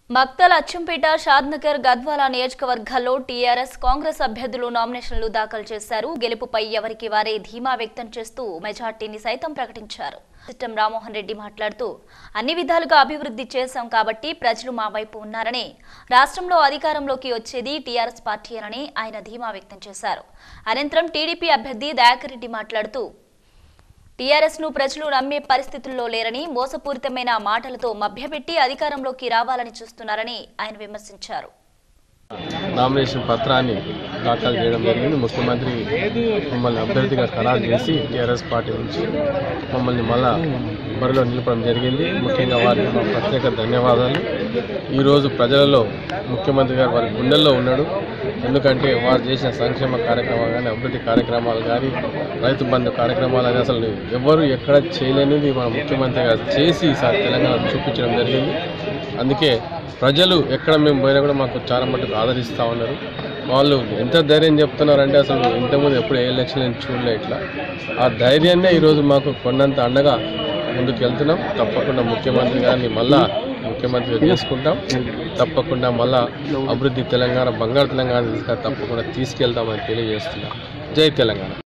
మక్తల్ అచ్చంపేట షాద్నగర్ గద్వాల నియోజకవర్గాల్లో టీఆర్ఎస్ కాంగ్రెస్ అభ్యర్థులు నామినేషన్లు దాఖలు చేశారు గెలుపుపై ఎవరికి వారే ధీమా వ్యక్తం చేస్తూ మెజార్టీని సైతం ప్రకటించారు సిస్టం రామ్మోహన్ రెడ్డి మాట్లాడుతూ అన్ని విధాలుగా అభివృద్ధి చేశాం కాబట్టి ప్రజలు మా వైపు ఉన్నారని రాష్ట్రంలో అధికారంలోకి వచ్చేది టీఆర్ఎస్ పార్టీయేనని ఆయన ధీమా వ్యక్తం చేశారు అనంతరం టీడీపీ అభ్యర్థి దయాకర్ రెడ్డి మాట్లాడుతూ టీఆర్ఎస్ ను ప్రజలు నమ్మే పరిస్థితుల్లో లేరని మోసపూరితమైన మాటలతో మభ్యపెట్టి అధికారంలోకి రావాలని చూస్తున్నారని ఆయన విమర్శించారు నామినేషన్ పత్రాన్ని దాఖలు చేయడం జరిగింది ముఖ్యమంత్రి మమ్మల్ని అభ్యర్థిగా ఖరారు చేసి టీఆర్ఎస్ పార్టీ నుంచి మమ్మల్ని మళ్ళా బరిలో నిలపడం జరిగింది ముఖ్యంగా వారికి మా ప్రత్యేక ధన్యవాదాలు ఈరోజు ప్రజలలో ముఖ్యమంత్రి గారు వారి గుండెల్లో ఉన్నాడు ఎందుకంటే వారు చేసిన సంక్షేమ కార్యక్రమాలు కానీ అభివృద్ధి కార్యక్రమాలు కానీ రైతు బంధు కార్యక్రమాలు కానీ అసలు ఎవరు ఎక్కడ చేయలేనిది మన ముఖ్యమంత్రి గారు చేసి ఈసారి తెలంగాణ చూపించడం జరిగింది అందుకే ప్రజలు ఎక్కడ మేము పోయినా కూడా మాకు చాలా మటుకు ఆదరిస్తూ ఉన్నారు వాళ్ళు ఎంత ధైర్యం చెప్తున్నారంటే అసలు ఇంతకుముందు ఎప్పుడు ఏ ఎలక్షన్ నేను చూడలే ఇట్లా ఆ ధైర్యాన్నే ఈరోజు మాకు కొండంత అండగా ముందుకు వెళ్తున్నాం తప్పకుండా ముఖ్యమంత్రి గారిని మళ్ళా ముఖ్యమంత్రిగా చేసుకుంటాం తప్పకుండా మళ్ళా అభివృద్ధి తెలంగాణ బంగారు తెలంగాణ తీసుకొని తప్పకుండా తీసుకెళ్తామని తెలియజేస్తున్నాం జై తెలంగాణ